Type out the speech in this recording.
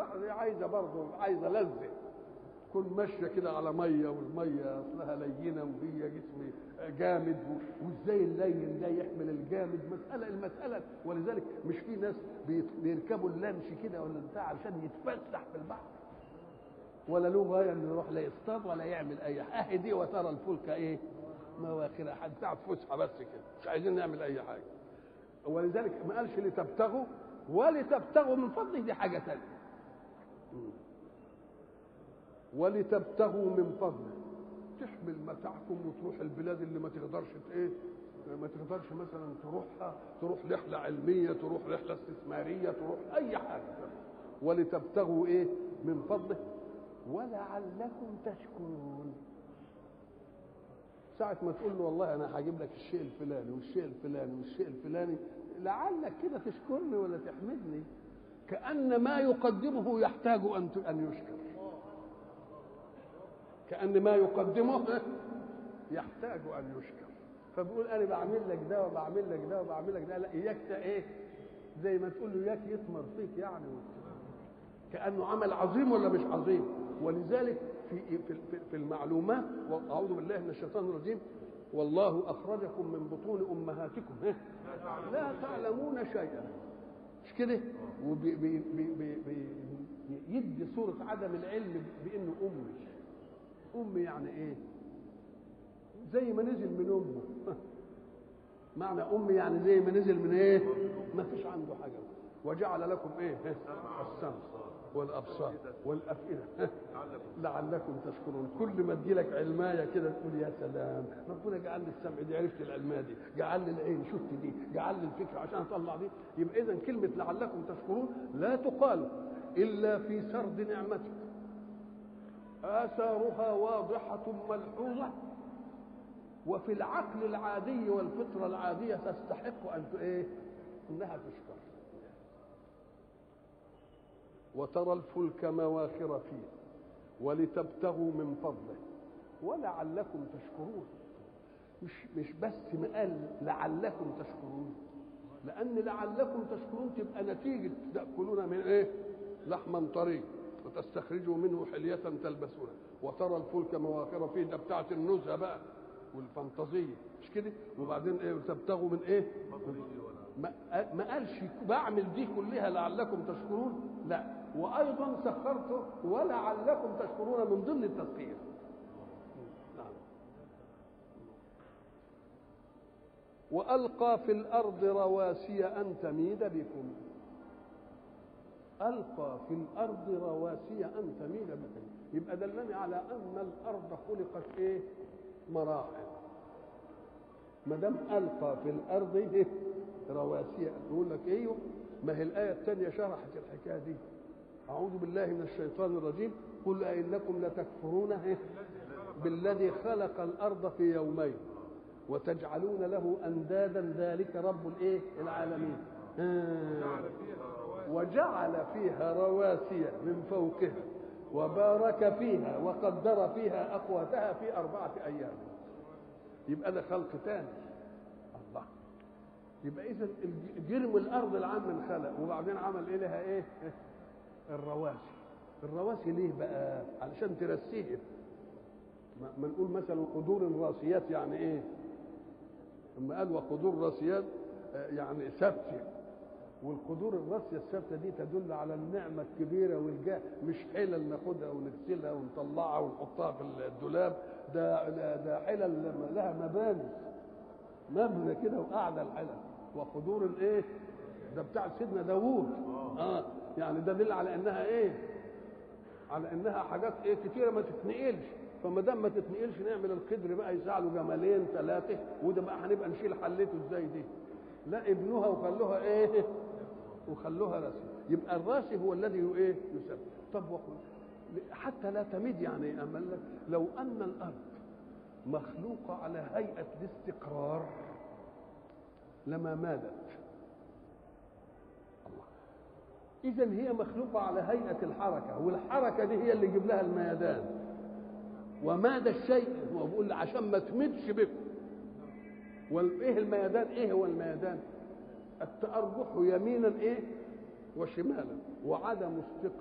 البحر دي عايزه برضه عايزه لذه تكون ماشيه كده على ميه والميه اصلها لينه وهي جسم جامد وازاي اللين ده يحمل الجامد مساله المساله ولذلك مش في ناس بيركبوا اللانش كده ولا بتاع عشان يتفسح في البحر ولا له غايه انه يروح لا يصطاد ولا يعمل اي حاجه دي وترى الفلك ايه مواخر حد بتاعت فسحه بس كده مش عايزين نعمل اي حاجه ولذلك ما قالش لتبتغوا ولتبتغوا من فضله دي حاجه ثانيه ولتبتغوا من فضله تحمل متاعكم وتروح البلاد اللي ما تقدرش ايه ما تقدرش مثلا تروحها تروح رحله علميه تروح رحله استثماريه تروح اي حاجه ولتبتغوا ايه من فضله ولعلكم تشكرون ساعة ما تقول له والله أنا هجيب لك الشيء الفلاني والشيء الفلاني والشيء الفلاني لعلك كده تشكرني ولا تحمدني كأن ما يقدمه يحتاج أن أن يشكر كأن ما يقدمه يحتاج أن يشكر فبيقول أنا بعمل لك ده وبعمل لك ده وبعمل لك ده لا إياك إيه زي ما تقول له إياك يثمر فيك يعني كأنه عمل عظيم ولا مش عظيم ولذلك في في في المعلومات واعوذ بالله من الشيطان الرجيم والله اخرجكم من بطون امهاتكم لا تعلمون شيئا مش كده ويدي صورة عدم العلم بانه امي امي يعني ايه زي ما نزل من امه معنى امي يعني زي ما نزل من ايه ما فيش عنده حاجه وجعل لكم ايه السمع والابصار والافئده لعلكم تشكرون كل ما تجيلك علمايه كده تقول يا سلام ربنا جعل لي السمع دي عرفت العلمايه دي جعل لي العين شفت دي جعل لي الفكره عشان اطلع دي يبقى اذا كلمه لعلكم تشكرون لا تقال الا في سرد نعمتك اثارها واضحه ملحوظه وفي العقل العادي والفطره العاديه تستحق ان ايه انها تشكر وترى الفلك مواخر فيه ولتبتغوا من فضله ولعلكم تشكرون مش مش بس ما قال لعلكم تشكرون لان لعلكم تشكرون تبقى نتيجه تاكلون من ايه لحما طري وتستخرجوا منه حلية تلبسونها وترى الفلك مواخر فيه ده بتاعت النزهة بقى والفانتازية مش كده وبعدين ايه تبتغوا من ايه ما, ما قالش بعمل دي كلها لعلكم تشكرون لا وايضا سخرته ولعلكم تشكرون من ضمن التسخير نعم. والقى في الارض رواسي ان تميد بكم القى في الارض رواسي ان تميد بكم يبقى دلني على ان الارض خلقت ايه مراحل ما دام القى في الارض إيه؟ رواسي يقول لك ايوه ما هي الايه الثانيه شرحت الحكايه دي أعوذ بالله من الشيطان الرجيم قل أئنكم لتكفرون بالذي خلق الأرض في يومين وتجعلون له أندادا ذلك رب الإيه العالمين آه. وجعل فيها رواسي من فوقها وبارك فيها وقدر فيها أقواتها في أربعة أيام يبقى ده خلق تاني الله يبقى إذا جرم الأرض العام من خلق وبعدين عمل إيه لها إيه الرواسي الرواسي ليه بقى علشان ترسيهم ما نقول مثلا قدور الراسيات يعني ايه لما قال وقدور راسيات يعني ثابته والقدور الراسيه الثابته دي تدل على النعمه الكبيره والجاه مش حلل ناخدها ونغسلها ونطلعها ونحطها في الدولاب ده ده حلل لها مباني مبنى كده وقاعده الحلل وقدور الايه ده بتاع سيدنا داوود اه يعني ده دل على انها ايه على انها حاجات ايه كتيره ما تتنقلش فما دام ما تتنقلش نعمل القدر بقى يسع له جمالين ثلاثه وده بقى هنبقى نشيل حلته ازاي دي لا ابنوها وخلوها ايه وخلوها راسي يبقى الراسي هو الذي ايه يسبب طب وقل حتى لا تميد يعني امل لك لو ان الارض مخلوقه على هيئه الاستقرار لما مادت الله اذا هي مخلوقه على هيئه الحركه والحركه دي هي اللي تجيب لها الميدان وماد الشيء هو بيقول عشان ما تمدش بكم وايه الميدان ايه هو الميدان التأرجح يمينا ايه وشمالا وعدم استقرار